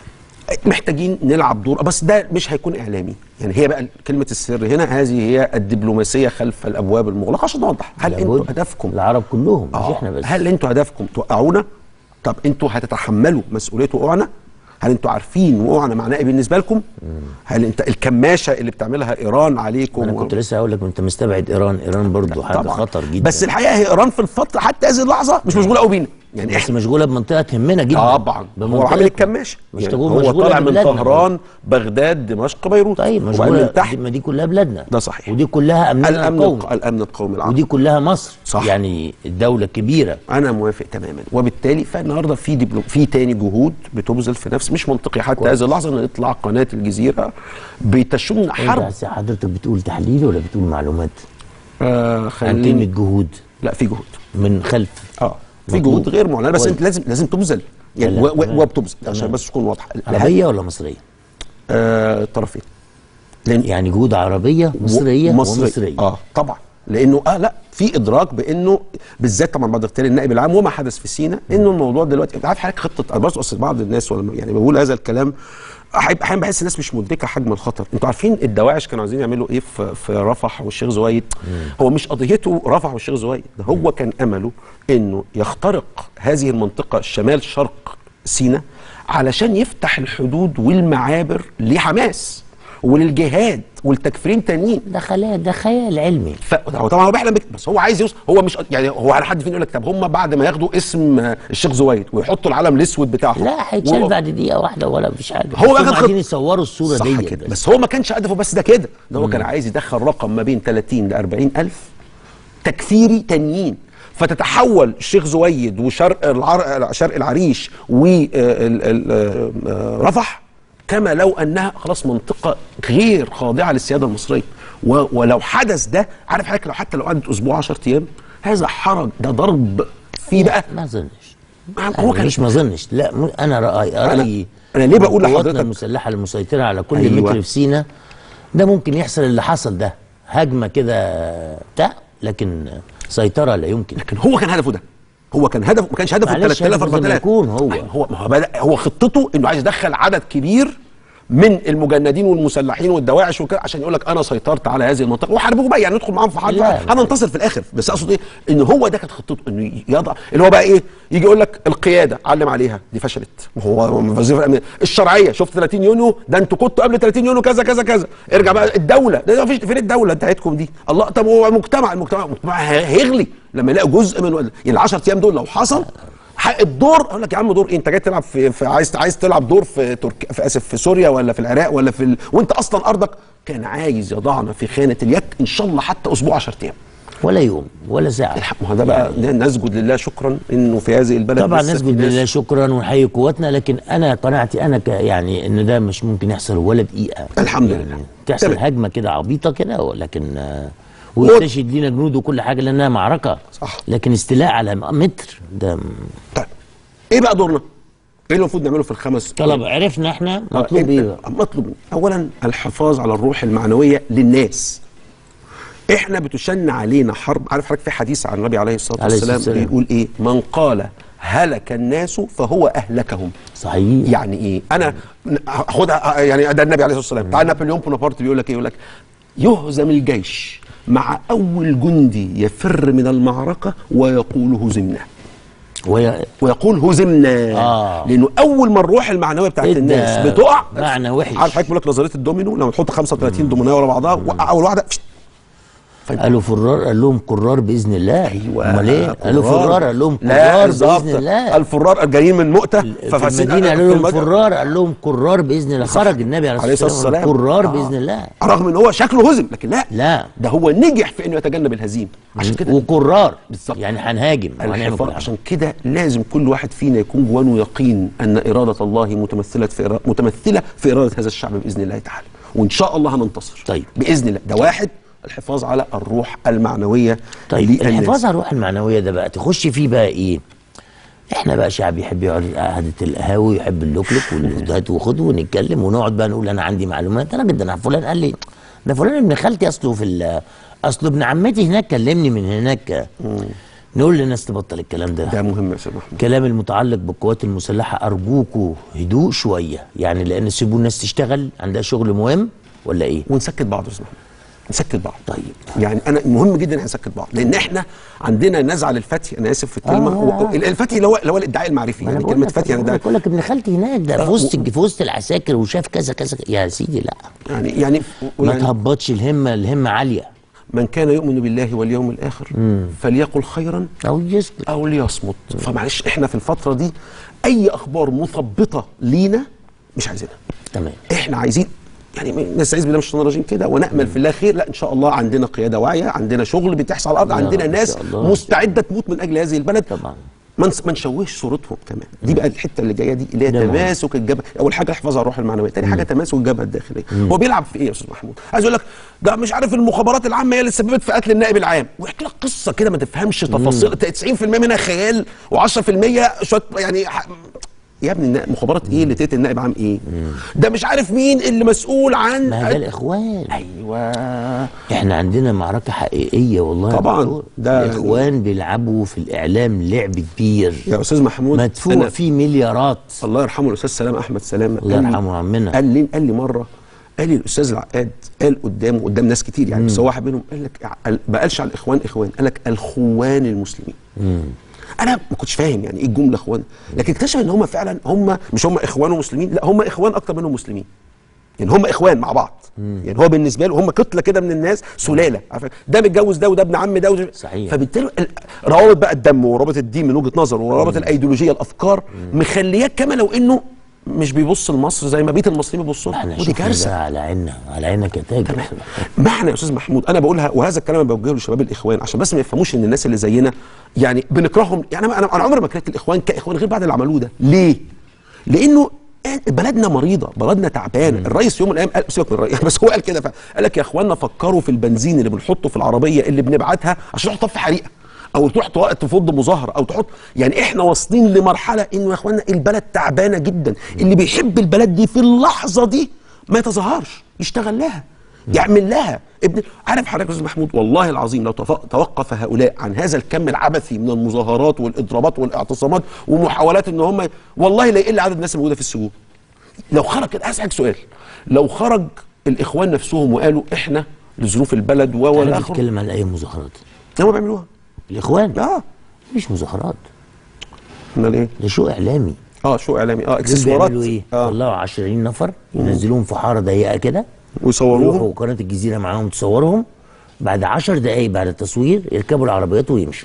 محتاجين نلعب دور بس ده مش هيكون اعلامي يعني هي بقى كلمه السر هنا هذه هي الدبلوماسيه خلف الابواب المغلقه عشان نوضح هل انتوا لابد. هدفكم العرب كلهم مش آه، احنا بس هل انتوا هدفكم توقعونا طب انتوا هتتحملوا مسؤوليه وقوعنا هل انتوا عارفين وقوعنا معناه ايه بالنسبه لكم هل انت الكماشه اللي بتعملها ايران عليكم انا كنت لسه هقول لك انت مستبعد ايران ايران برضو حاجه طبعا خطر جدا بس الحقيقه هي ايران في الفتره حتى هذه اللحظه مش مشغوله قوي بينا يعني بس احنا مشغوله بمنطقه تهمنا جدا طبعا هو بمنطقة- عامل الكماشه مش يعني تقول هو مشغولة طالع من ببلادنا. طهران بغداد دمشق بيروت طيب وبعدين مشغوله من تحت دي- ما دي كلها بلادنا ده صحيح. ودي كلها امننا الامن القومي الق- الامن القومي العام ودي كلها مصر صح. يعني الدوله كبيره انا موافق تماما وبالتالي فالنهارده في دبلوم في تاني جهود بتبذل في نفس مش منطقي حتى كويس. هذه اللحظه ان يطلع قناه الجزيره بتشن حرب انت حضرتك بتقول تحليل ولا بتقول معلومات آه عن خليني كلمه جهود لا في جهود من خلف اه في مطلوب. جهود غير معلنه بس كويس. انت لازم لازم تبذل يعني لا، و- و- تمام. وبتبذل عشان تمام. بس تكون واضحه عربيه ولا مصريه آه الطرفين لان يعني جهود عربيه مصريه مصري. ومصريه اه طبعا لانه اه لا في ادراك بانه بالذات طبعا بعد اغتيال النائب العام وما حدث في سينا انه الموضوع دلوقتي انت عارف حضرتك خطه انا برضه اصل بعض الناس ولا يعني بقول هذا الكلام أحيانا احيانا بحس الناس مش مدركه حجم الخطر انتوا عارفين الدواعش كانوا عايزين يعملوا ايه في, في رفح والشيخ زويد هو مش قضيته رفح والشيخ زويد ده هو كان امله انه يخترق هذه المنطقه شمال شرق سينا علشان يفتح الحدود والمعابر لحماس وللجهاد والتكفيرين تانيين ده خيال ده خيال علمي ف... هو طبعا هو بيحلم بك بس هو عايز يوصل هو مش يعني هو على حد فين يقول لك طب هم بعد ما ياخدوا اسم آه، الشيخ زويد ويحطوا العلم الاسود بتاعهم لا هيتشال و- بعد دقيقه واحده ولا مفيش حاجه هو بس بقى هم خد- عايزين يصوروا الصوره صح دي كده بس هو ما كانش هدفه بس ده كده ده هو كان عايز يدخل رقم ما بين 30 ل 40 الف تكفيري تانيين فتتحول الشيخ زويد وشرق العر... شرق العريش ورفح كما لو انها خلاص منطقه غير خاضعه للسياده المصريه و... ولو حدث ده عارف حضرتك لو حتى لو قعدت اسبوع 10 ايام هذا حرج ده ضرب في بقى ما اظنش هو هو كان مش ما اظنش لا م- انا رايي رايي أنا ليه بقول قواتنا لحضرتك- المسلحه المسيطره على كل أيوة. متر في سينا ده ممكن يحصل اللي حصل ده هجمه كده بتاع لكن سيطره لا يمكن لكن هو كان هدفه ده هو كان هدفه ما كانش هدفه معلش 3000 هدفه زي ما 4000 يكون هو. أيوة، هو ما هو بدأ هو خطته انه عايز يدخل عدد كبير من المجندين والمسلحين والدواعش وكده عشان يقول لك انا سيطرت على هذه المنطقه وحاربوه بقى يعني ندخل معاهم في حرب لا، لا. هننتصر في الاخر بس اقصد ايه ان هو ده كانت خطته انه يضع اللي هو بقى ايه يجي يقول لك القياده علم عليها دي فشلت هو وزير الامن الشرعيه شفت 30 يونيو ده انتوا كنتوا قبل 30 يونيو كذا كذا كذا ارجع بقى الدوله ده مفيش فين الدوله بتاعتكم دي الله طب هو مجتمع المجتمع المجتمع هيغلي لما يلاقي جزء من يعني ال 10 ايام دول لو حصل حق الدور اقول لك يا عم دور ايه انت جاي تلعب في, في عايز عايز تلعب دور في تركيا في اسف في سوريا ولا في العراق ولا في ال... وانت اصلا ارضك كان عايز يضعنا في خانه اليك ان شاء الله حتى اسبوع 10 ايام ولا يوم ولا ساعه الحق ما هو ده بقى ده نسجد لله شكرا انه في هذه البلد طبعا لسه في نسجد ناس- لله شكرا ونحيي قواتنا لكن انا قناعتي انا ك يعني ان ده مش ممكن يحصل ولا دقيقه الحمد يعني لله. تحصل تمام. هجمه كده عبيطه كده لكن آه، ويستشهد لينا جنود وكل حاجه لانها معركه صح. لكن استيلاء على متر ده طيب ايه بقى دورنا؟ ايه اللي المفروض نعمله في الخمس طلب عرفنا احنا مطلوب إيه ايه بقى؟ مطلوب إيه؟ اولا الحفاظ على الروح المعنويه للناس احنا بتشن علينا حرب عارف حضرتك في حديث عن النبي عليه الصلاه عليه والسلام الصلاة والسلام. بيقول ايه من قال هلك الناس فهو اهلكهم صحيح يعني ايه انا خدها يعني ده النبي عليه الصلاه والسلام تعال نابليون بونابرت بيقول لك ايه يقول لك يهزم الجيش مع اول جندي يفر من المعركه ويقول هزمنا وهي ويقول هزمنا آه. لانه اول ما الروح المعنويه بتاعت إدى الناس بتقع معنى وحش. عارف حضرتك بيقول لك نظريه الدومينو لما تحط 35 دومينو ورا بعضها وقع اول واحده فشت. قالوا فرار قال لهم قرار باذن الله ايوه امال ايه؟ قالوا فرار قال لهم لا قرار بالظبط. باذن الله الفرار جايين من مؤته في المدينه قالوا لهم المد- فرار قال لهم قرار باذن الله خرج النبي عليه عليه الصلاه الصلاه والسلام والسلام قرار آه. باذن الله رغم ان هو شكله هزم لكن لا لا ده هو نجح في انه يتجنب الهزيمه عشان كده وقرار بالظبط. يعني هنهاجم وهنعمل الحفاظ كل حاجة. عشان كده لازم كل واحد فينا يكون جوانه يقين ان اراده الله متمثله في إرادة متمثله في اراده هذا الشعب باذن الله تعالى وان شاء الله هننتصر طيب. باذن الله ده واحد الحفاظ على الروح المعنويه طيب للناس. الحفاظ على الروح المعنويه ده بقى تخش فيه بقى ايه؟ احنا بقى شعب يحب يقعد قعده القهاوي يحب اللوكلوك والهات وخد ونتكلم ونقعد بقى نقول انا عندي معلومات انا جدا فلان قال لي ده فلان ابن خالتي اصله في ال- اصله ابن عمتي هناك كلمني من هناك نقول للناس تبطل الكلام ده ده مهم يا استاذ محمود كلام المتعلق بالقوات المسلحه ارجوكوا هدوء شويه يعني لان سيبوا الناس تشتغل عندها شغل مهم ولا ايه؟ ونسكت بعض يا استاذ محمود نسكت بعض طيب يعني انا مهم جدا احنا نسكت بعض لان احنا عندنا نزعه للفتي انا اسف في الكلمه آه. هو الفتي اللي هو اللي هو الادعاء المعرفي ما أنا يعني بقول كلمه لك- فتي يعني ده بقول لك ابن خالتي هناك ده في وسط في وسط العساكر وشاف كذا كذا يا سيدي لا يعني يعني, ما يعني تهبطش الهمه الهمه عاليه من كان يؤمن بالله واليوم الاخر فليقل خيرا او يسكت او ليصمت فمعلش احنا في الفتره دي اي اخبار مثبطه لينا مش عايزينها تمام احنا عايزين يعني نستعيذ بالله من الشيطان الرجيم كده ونامل في الله خير لا ان شاء الله عندنا قياده واعيه عندنا شغل بتحصل على الارض يا عندنا رب إن ناس شاء الله. مستعده تموت من اجل هذه البلد طبعا ما نس- ما نشوهش صورتهم كمان دي بقى الحته اللي جايه دي اللي هي ده مهم. تماسك الجبهه اول حاجه الحفاظ على الروح المعنويه تاني حاجه تماسك الجبهه الداخليه هو بيلعب في ايه يا استاذ محمود عايز اقول لك ده مش عارف المخابرات العامه هي اللي سببت في قتل النائب العام ويحكي لك قصه كده ما تفهمش تفاصيل 90% منها خيال و10% شويه يعني ح- يا ابني النا- مخابرات ايه اللي تقتل النائب عام ايه ده مش عارف مين اللي مسؤول عن ما ده الاخوان ايوه احنا عندنا معركه حقيقيه والله يا طبعاً. دكتور. ده- الاخوان بيلعبوا في الاعلام لعب كبير يا استاذ محمود مدفوع أنا فيه مليارات الله يرحمه الاستاذ سلام احمد سلام الله قال لي- يرحمه عمنا. قال لي قال لي مره قال لي الاستاذ العقاد قال قدامه قدام ناس كتير يعني بس هو واحد منهم قال لك قال- ما قالش على الاخوان اخوان قال لك الخوان المسلمين انا ما كنتش فاهم يعني ايه الجمله اخوان لكن اكتشف ان هم فعلا هم مش هم اخوان ومسلمين لا هم اخوان اكتر منهم مسلمين يعني هم اخوان مع بعض يعني هو بالنسبه له هم كتله كده من الناس سلاله عارف ده متجوز ده وده ابن عم ده وده صحيح. فبالتالي ال- روابط بقى الدم ورابط الدين من وجهه نظره ورابط الايديولوجيه الافكار مخلياك كما لو انه مش بيبص لمصر زي ما بقيه المصريين بيبصوا لها. احنا ودي شفنا كارثه ده على عيننا على عينك يا تاجر معنى يا استاذ محمود انا بقولها وهذا الكلام انا بوجهه لشباب الاخوان عشان بس ما يفهموش ان الناس اللي زينا يعني بنكرههم يعني انا انا أنا عمري ما كرهت الاخوان كاخوان غير بعد اللي عملوه ده ليه؟ لانه بلدنا مريضه بلدنا تعبانه الرئيس في يوم من الايام قال سيبك من الرئيس بس هو قال كده فعلا. قال لك يا اخوانا فكروا في البنزين اللي بنحطه في العربيه اللي بنبعتها عشان تروح تطفي حريقه او تروح توقف تفض مظاهره او تحط يعني احنا واصلين لمرحله انه يا اخوانا البلد تعبانه جدا اللي بيحب البلد دي في اللحظه دي ما يتظاهرش يشتغل لها يعمل لها ابن عارف حضرتك يا استاذ محمود والله العظيم لو تف- توقف هؤلاء عن هذا الكم العبثي من المظاهرات والاضرابات والاعتصامات ومحاولات ان هم والله لا يقل عدد الناس الموجوده في السجون لو خرج كده اسالك سؤال لو خرج الاخوان نفسهم وقالوا احنا لظروف البلد و والى انا اخره بتتكلم عن اي مظاهرات هم بيعملوها الاخوان اه مش مظاهرات امال ايه ده شو اعلامي اه شو اعلامي اه دول اكسسوارات بيعملوا ايه؟ اه طلعوا 20 نفر ينزلوهم في حاره ضيقه كده ويصوروهم يروحوا قناه الجزيره معاهم تصورهم بعد 10 دقائق بعد التصوير يركبوا العربيات ويمشوا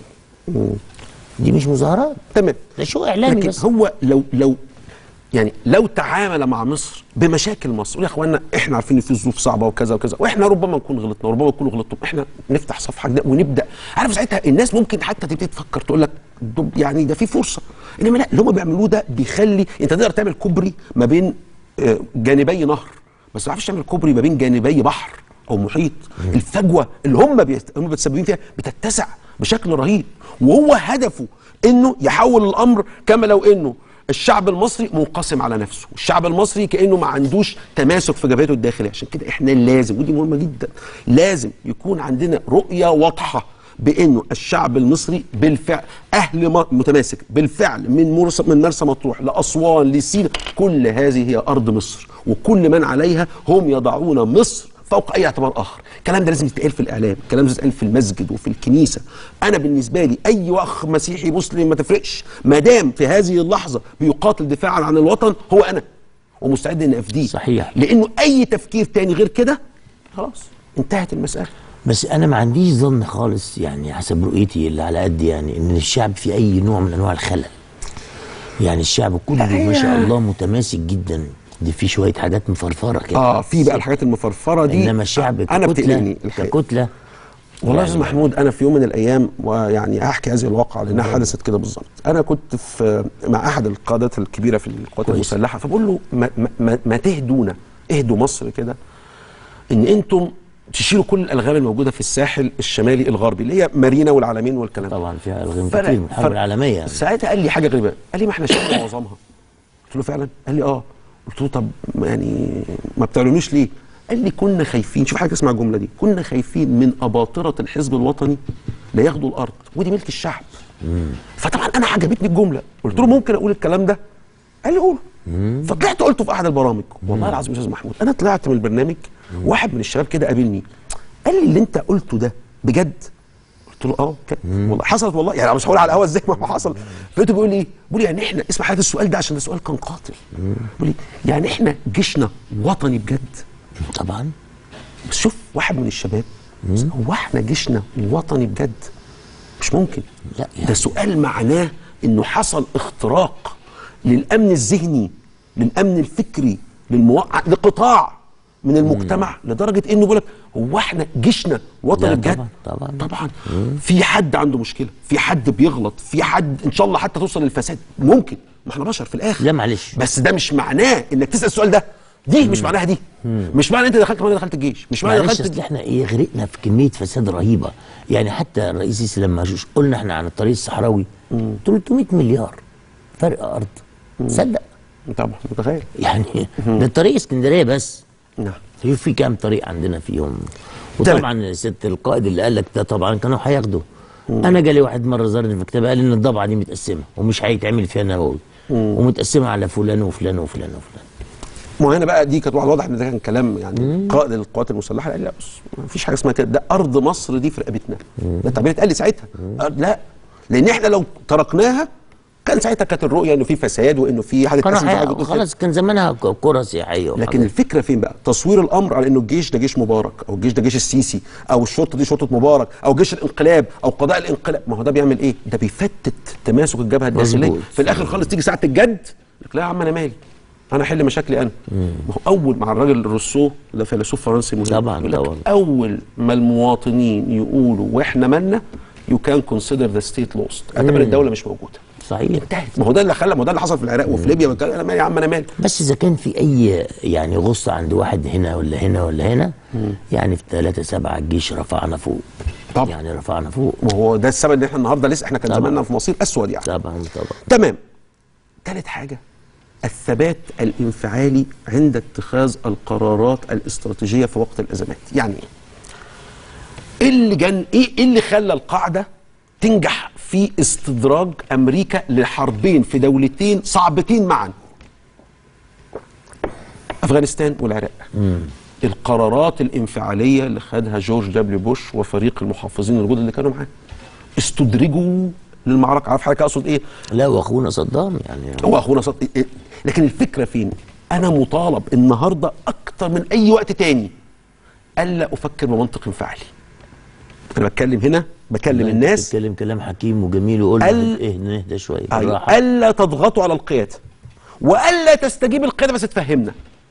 دي مش مظاهرات تمام ده شو اعلامي لكن بس هو لو لو يعني لو تعامل مع مصر بمشاكل مصر يقول يا اخوانا احنا عارفين ان في ظروف صعبه وكذا وكذا واحنا ربما نكون غلطنا وربما تكونوا غلطتم احنا نفتح صفحه جديده ونبدا عارف ساعتها الناس ممكن حتى تبتدي تفكر تقول لك دب- يعني ده في فرصه انما لا اللي هم بيعملوه ده بيخلي انت تقدر تعمل كوبري ما بين آه، جانبي نهر بس ما تعرفش تعمل كوبري ما بين جانبي بحر او محيط الفجوه اللي هم بيست... هم متسببين فيها بتتسع بشكل رهيب وهو هدفه انه يحول الامر كما لو انه الشعب المصري منقسم على نفسه الشعب المصري كانه ما عندوش تماسك في جبهته الداخليه عشان كده احنا لازم ودي مهمه جدا لازم يكون عندنا رؤيه واضحه بانه الشعب المصري بالفعل اهل م- متماسك بالفعل من مرسى من مرسى مطروح لاسوان لسينا كل هذه هي ارض مصر وكل من عليها هم يضعون مصر فوق اي اعتبار اخر الكلام ده لازم يتقال في الاعلام الكلام ده لازم يتقال في المسجد وفي الكنيسه انا بالنسبه لي اي اخ مسيحي مسلم ما تفرقش ما دام في هذه اللحظه بيقاتل دفاعا عن الوطن هو انا ومستعد ان افديه صحيح. لانه اي تفكير تاني غير كده خلاص انتهت المساله بس انا ما عنديش ظن خالص يعني حسب رؤيتي اللي على قد يعني ان الشعب في اي نوع من انواع الخلل يعني الشعب كله ما شاء الله متماسك جدا دي في شويه حاجات مفرفره كده اه في بقى الحاجات المفرفره دي انما الشعب انا ككتله بتقلقني الحقيقه ككتله والله يا يعني- استاذ محمود انا في يوم من الايام ويعني احكي هذه الواقعه لانها حدثت كده بالظبط انا كنت في مع احد القادات الكبيره في القوات كويس. المسلحه فبقول له ما, ما, ما, ما تهدونا اهدوا مصر كده ان انتم تشيلوا كل الالغام الموجوده في الساحل الشمالي الغربي اللي هي مارينا والعلمين والكلام ده طبعا فيها الغام فرق- كتير من الحرب فرق. العالميه يعني. ساعتها قال لي حاجه غريبه قال لي ما احنا شلنا معظمها قلت له فعلا قال لي اه قلت له طب يعني ما بتعلنوش ليه قال لي كنا خايفين شوف حاجه اسمع الجمله دي كنا خايفين من اباطره الحزب الوطني لا ياخدوا الارض ودي ملك الشعب فطبعا انا عجبتني الجمله قلت له ممكن اقول الكلام ده قال لي قوله فطلعت قلته في احد البرامج والله العظيم يا استاذ محمود انا طلعت من البرنامج واحد من الشباب كده قابلني قال لي اللي انت قلته ده بجد قلت له اه كده والله حصلت والله يعني أنا مش هقول على الهوا ازاي ما هو حصل لقيته بيقول لي ايه؟ بيقول لي يعني احنا اسمع حضرتك السؤال ده عشان ده سؤال كان قاتل بيقول لي يعني احنا جيشنا وطني بجد طبعا بس شوف واحد من الشباب هو احنا جيشنا وطني بجد مش ممكن لا ده سؤال معناه انه حصل اختراق للامن الذهني للامن الفكري للموقع لقطاع من المجتمع لدرجه انه بيقول لك هو احنا جيشنا وطني لا بجد طبعاً، طبعاً. طبعا في حد عنده مشكله في حد بيغلط في حد ان شاء الله حتى توصل للفساد ممكن ما احنا بشر في الاخر لا معلش بس ده مش معناه انك تسال السؤال ده دي مش معناها دي مش معنى انت دخلت وانا دخلت الجيش مش معنى معلش دخلت اصل احنا ايه غرقنا في كميه فساد رهيبه يعني حتى الرئيس السيسي لما قلنا احنا عن الطريق الصحراوي 300 مليار فرق ارض صدق طبعا متخيل يعني ده طريق اسكندريه بس نعم في في كام طريق عندنا فيهم وطبعا ست القائد اللي قال لك ده طبعا كانوا هياخدوا انا جالي واحد مره زارني في مكتبه قال ان الضبعه دي متقسمه ومش هيتعمل فيها نووي ومتقسمه على فلان وفلان وفلان وفلان ما هو هنا بقى دي كانت واضح ان ده كان كلام يعني قائد القوات المسلحه قال لا بس ما فيش حاجه اسمها كده ده ارض مصر دي في رقبتنا ده التعبير اتقال لي ساعتها أرض- لا لان احنا لو تركناها كان ساعتها كانت الرؤيه انه في فساد وانه في حاجه كانوا تقسم في حاجة حي- تقسم. خلاص كان زمانها ك- قرى سياحيه لكن وحاجات. الفكره فين بقى؟ تصوير الامر على انه الجيش ده جيش مبارك او الجيش ده جيش السيسي او الشرطه دي شرطه مبارك او جيش الانقلاب او قضاء الانقلاب ما هو ده بيعمل ايه؟ ده بيفتت تماسك الجبهه الداخليه مظبوط. في الاخر خالص تيجي ساعه الجد يقول لك لا يا عم انا مالي انا احل مشاكلي انا ما هو اول مع الراجل روسو ده فيلسوف فرنسي مهم طبعاً، يقول لك طبعاً. اول ما المواطنين يقولوا واحنا مالنا يو كان كونسيدر ذا ستيت لوست اعتبر الدوله مش موجوده صحيح انتهت ما هو ده اللي خلى ما هو ده اللي حصل في العراق وفي ليبيا والكلام- انا مالي يا عم انا مالي بس اذا كان في اي يعني غصه عند واحد هنا ولا هنا ولا هنا يعني في 3 7 الجيش رفعنا فوق طبعاً. يعني رفعنا فوق وهو ده السبب ان احنا النهارده لسه احنا كان طبعاً. زماننا في مصير اسود يعني طبعا طبعا تمام ثالث حاجه الثبات الانفعالي عند اتخاذ القرارات الاستراتيجيه في وقت الازمات يعني ايه ايه اللي جن ايه إيه اللي خلى القاعده تنجح في استدراج امريكا لحربين في دولتين صعبتين معا افغانستان والعراق القرارات الانفعاليه اللي خدها جورج دبليو بوش وفريق المحافظين الجدد اللي كانوا معاه استدرجوا للمعركه عارف حضرتك اقصد ايه لا واخونا صدام يعني هو اخونا صد... إيه- لكن الفكره فين انا مطالب النهارده اكتر من اي وقت تاني الا افكر بمنطق انفعالي انا بتكلم هنا بكلم الناس بتتكلم كلام حكيم وجميل وقول ال- ايه نهدى شويه أيوة. بالراحه الا تضغطوا على القياده والا تستجيب القياده بس تفهمنا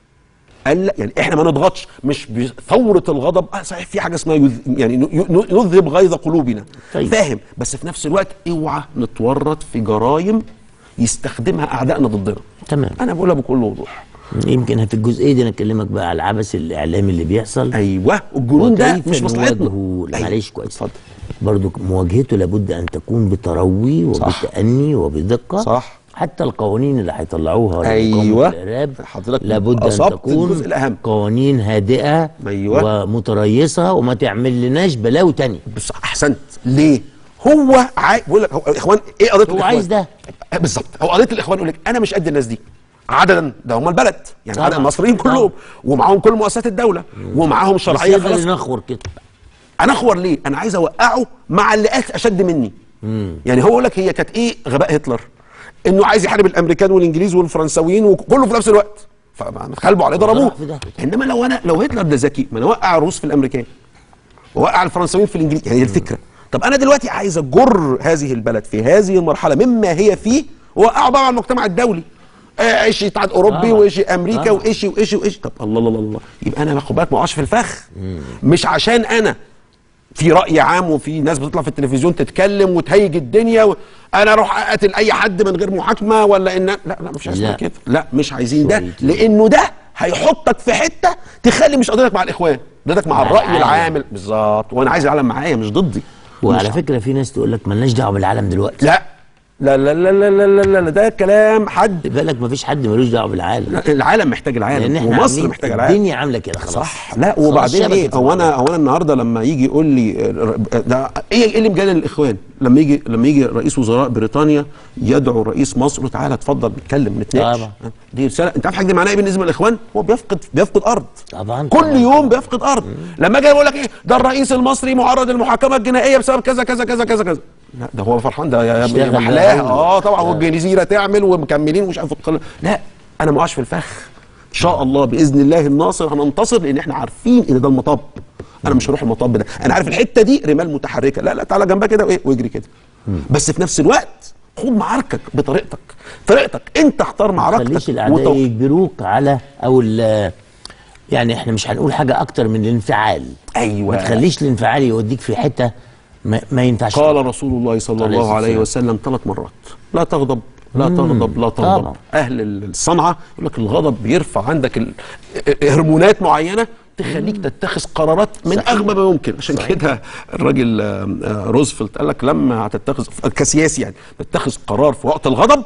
الا يعني احنا ما نضغطش مش بثوره الغضب اه صحيح في حاجه اسمها يذ... يعني ن- ي- نذهب غيظ قلوبنا طيب. فاهم بس في نفس الوقت اوعى نتورط في جرائم يستخدمها اعدائنا ضدنا تمام انا بقولها بكل وضوح يمكن في الجزئيه دي انا اكلمك بقى على العبث الاعلامي اللي بيحصل ايوه الجنون ده وكيف مش مصلحتنا نواجهه لا أيوة. معلش كويس اتفضل برضو مواجهته لابد ان تكون بتروي صح. وبتأني وبدقه صح. حتى القوانين اللي هيطلعوها أيوة. لمقاومة الارهاب حضرتك لابد ان أصبت تكون الجزء الأهم. قوانين هادئه أيوة. ومتريثه وما تعمل لناش بلاوي تانية بس احسنت ليه هو عاي... بقول لك هو اخوان ايه قضيه هو الإخوان؟ عايز ده. آه، بالظبط هو قضيه الاخوان يقول لك انا مش قد الناس دي عددا ده هم البلد يعني طبعاً. عدد المصريين طبعاً. كلهم ومعاهم كل مؤسسات الدوله ومعاهم بس شرعيه يقدر خلاص ينخور كده انا اخور ليه انا عايز اوقعه مع اللي قات اشد مني يعني هو يقول لك هي كانت ايه غباء هتلر انه عايز يحارب الامريكان والانجليز والفرنساويين وكله في نفس الوقت فخلبوا عليه ضربوه راح في ده. انما لو انا لو هتلر ده ذكي ما انا اوقع الروس في الامريكان واوقع الفرنساويين في الانجليز يعني هي الفكره طب انا دلوقتي عايز اجر هذه البلد في هذه المرحله مما هي فيه واوقعه بقى مع المجتمع الدولي آه، ايشي اتحاد اوروبي طبعاً. وايشي امريكا طبعاً. وايشي وايشي وايشي طب الله الله الله الله يبقى انا باخد بالك ما اقعش في الفخ مش عشان انا في راي عام وفي ناس بتطلع في التلفزيون تتكلم وتهيج الدنيا و... انا اروح اقتل اي حد من غير محاكمه ولا ان لا لا مش عايزين لا. كده لا مش عايزين ده شوية. لانه ده هيحطك في حته تخلي مش قضيتك مع الاخوان قضيتك مع مع الراي العالم. العام بالظبط وانا عايز العالم معايا مش ضدي وعلى مش- فكره في ناس تقول لك مالناش دعوه بالعالم دلوقتي لا لا لا لا لا لا لا, لا, لا ده كلام حد خلي بالك مفيش حد ملوش دعوه بالعالم لا، العالم محتاج لان العالم احنا ومصر عاملين- محتاجه العالم الدنيا عامله كده خلاص صح لا خلاص وبعدين شبكت ايه هو انا هو انا النهارده لما يجي يقول لي آه، ده ايه ايه اللي مجنن الاخوان لما يجي لما يجي رئيس وزراء بريطانيا يدعو رئيس مصر له تعالى اتفضل نتكلم نتناقش طبعا. دي رساله انت عارف حاجه دي معناها ايه بالنسبه للاخوان هو بيفقد بيفقد ارض طبعا كل طبعاً. يوم بيفقد ارض لما اجي اقول لك ايه ده الرئيس المصري معرض للمحاكمه الجنائيه بسبب كذا كذا كذا كذا كذا لا ده هو فرحان ده يا يا ابني اشتغل محلاه بقى. اه طبعا آه. والجزيره تعمل ومكملين ومش عارف القل- لا انا ما اقعش في الفخ ان شاء الله باذن الله الناصر هننتصر لان احنا عارفين ان ده المطب انا مش هروح المطب ده انا عارف الحته دي رمال متحركه لا لا تعالى جنبها كده وايه واجري كده بس في نفس الوقت خد معاركك بطريقتك طريقتك انت اختار ما معركتك تخليش الاعداء وتوقف. يجبروك على او ال- يعني احنا مش هنقول حاجه اكتر من الانفعال ايوه ما تخليش الانفعال يوديك في حته ما, ما ينفعش قال رسول الله صلى عليه الله الصلاة عليه والسلام. وسلم ثلاث مرات لا تغضب لا تغضب لا تغضب طبعا. اهل الصنعه يقول لك الغضب بيرفع عندك ال- هرمونات معينه تخليك تتخذ قرارات من صحيح. اغبى ما يمكن عشان صحيح. كده الراجل آه، آه، روزفلت قال لك لما هتتخذ كسياسي يعني تتخذ قرار في وقت الغضب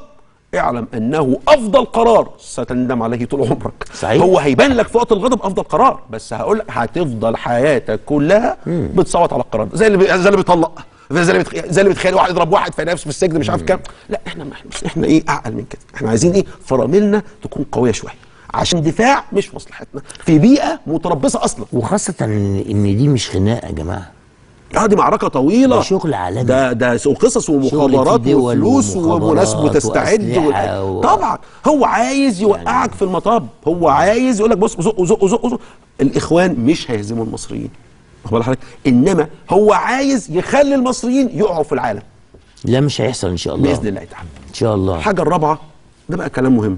اعلم انه افضل قرار ستندم عليه طول عمرك صحيح. هو هيبان لك في وقت الغضب افضل قرار بس هقول لك هتفضل حياتك كلها بتصوت على القرار ده زي اللي بي- زي اللي بيطلق زي اللي بتخ... زي اللي بيتخيل واحد يضرب واحد في نفسه في السجن مش عارف كام لا احنا ما احنا احنا ايه اعقل من كده احنا عايزين ايه فراملنا تكون قويه شويه عشان دفاع مش مصلحتنا في بيئه متربصه اصلا وخاصة ان إن دي مش خناقة يا جماعة اه دي معركه طويله ده شغل عالمي. ده ده قصص شغل ومخابرات في دول وفلوس وناس ومخابرات بتستعد وأسلحة وال- و- طبعا هو عايز يوقعك في المطب هو عايز يقول لك بص زق زق زق زق الاخوان مش هيهزموا المصريين واخد بال حضرتك انما هو عايز يخلي المصريين يقعوا في العالم لا مش هيحصل إن شاء الله باذن الله تعالى إن شاء الله الحاجه الرابعه ده بقى كلام مهم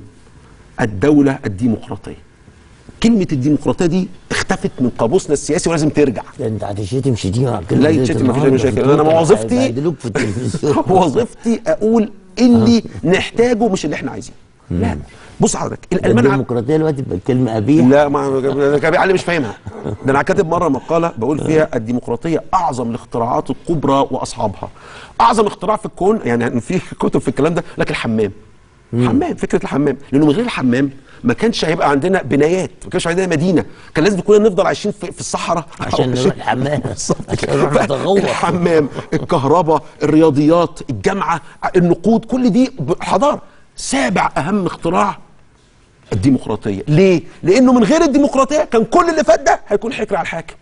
الدوله الديمقراطيه كلمه الديمقراطيه دي اختفت من قاموسنا السياسي ولازم ترجع ده أنت هتشتم شتيمة على الكلمة لا ديت يتشتم، مفيش أي النهاردة مشاكل. في أنا التويتر، وظيفتي- هيبهدلوك في التلفزيون وظيفتي اقول اللي نحتاجه مش اللي احنا عايزينه لا بص حضرتك الالمان عم- الديمقراطية دلوقتي بقت كلمة قبيحة لا ما كان علي مش فاهمها ده انا كاتب مره مقاله بقول فيها الديمقراطيه اعظم الاختراعات الكبرى واصحابها اعظم اختراع في الكون يعني في كتب في الكلام ده لكن الحمام حمام فكره الحمام لانه من غير الحمام ما كانش هيبقى عندنا بنايات ما كانش عندنا مدينه كان لازم كلنا نفضل عايشين في, في الصحراء عشان نروح الحمام عشان نروح نتغوط الحمام الكهرباء الرياضيات الجامعه النقود كل دي حضاره سابع اهم اختراع الديمقراطيه ليه لانه من غير الديمقراطيه كان كل اللي فات ده هيكون حكر على الحاكم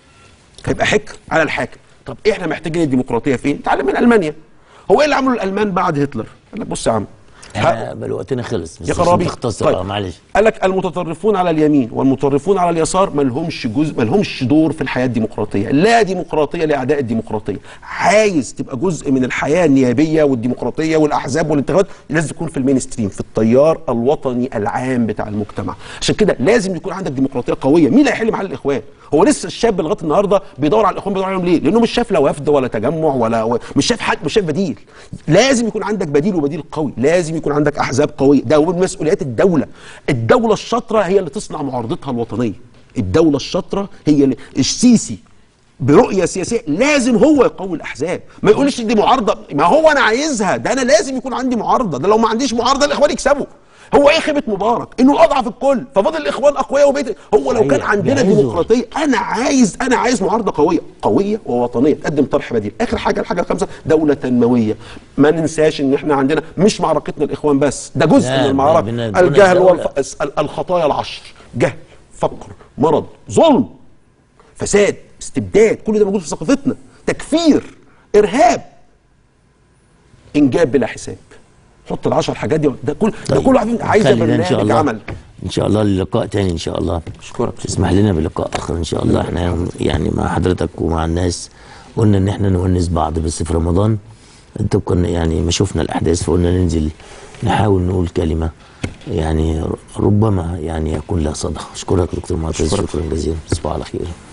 هيبقى حكر على الحاكم طب احنا محتاجين الديمقراطيه فين تعال من المانيا هو ايه اللي عمله الالمان بعد هتلر قال لك بص يا عم ه- احنا بل وقتنا خلص بس يا عشان خرابي تختصر اه معلش قال لك المتطرفون على اليمين والمتطرفون على اليسار ما لهمش جزء ما لهمش دور في الحياه الديمقراطيه لا ديمقراطيه لاعداء الديمقراطيه عايز تبقى جزء من الحياه النيابيه والديمقراطيه والاحزاب والانتخابات لازم تكون في المين ستريم في التيار الوطني العام بتاع المجتمع عشان كده لازم يكون عندك ديمقراطيه قويه مين اللي هيحل محل الاخوان هو لسه الشاب لغايه النهارده بيدور على الاخوان بيدور عليهم ليه لانه مش شايف لا وفد ولا تجمع ولا مش شايف حد مش شايف بديل لازم يكون عندك بديل وبديل قوي لازم يكون عندك احزاب قويه ده من مسؤوليات الدوله الدوله الشاطره هي اللي تصنع معارضتها الوطنيه الدوله الشاطره هي اللي السيسي برؤيه سياسيه لازم هو يقوي الاحزاب ما يقولش دي معارضه ما هو انا عايزها ده انا لازم يكون عندي معارضه ده لو ما عنديش معارضه الاخوان يكسبوا هو ايه خيبه مبارك انه الاضعف الكل ففضل الاخوان اقوياء وبيت هو لو كان صحيح. عندنا بيعزوا. ديمقراطيه انا عايز انا عايز معارضه قويه قويه ووطنيه تقدم طرح بديل اخر حاجه الحاجه الخامسه دوله تنمويه ما ننساش ان احنا عندنا مش معركتنا الاخوان بس ده جزء لا، من المعركه بنا- بنا الجهل دولة. والف... ال- الخطايا العشر جهل فقر مرض ظلم فساد استبداد كل ده موجود في ثقافتنا تكفير ارهاب انجاب بلا حساب حط العشر حاجات دي ده كل ده طيب، كله عارفين عايزه خلي ده ان شاء برنامج الله عمل ان شاء الله للقاء تاني ان شاء الله اشكرك تسمح لنا بلقاء اخر ان شاء الله احنا يعني مع حضرتك ومع الناس قلنا ان احنا نونس بعض بس في رمضان طبقا يعني ما شفنا الاحداث فقلنا ننزل نحاول نقول كلمه يعني ربما يعني يكون لها صدى اشكرك دكتور معتز شكرا جزيلا تصبحوا على خير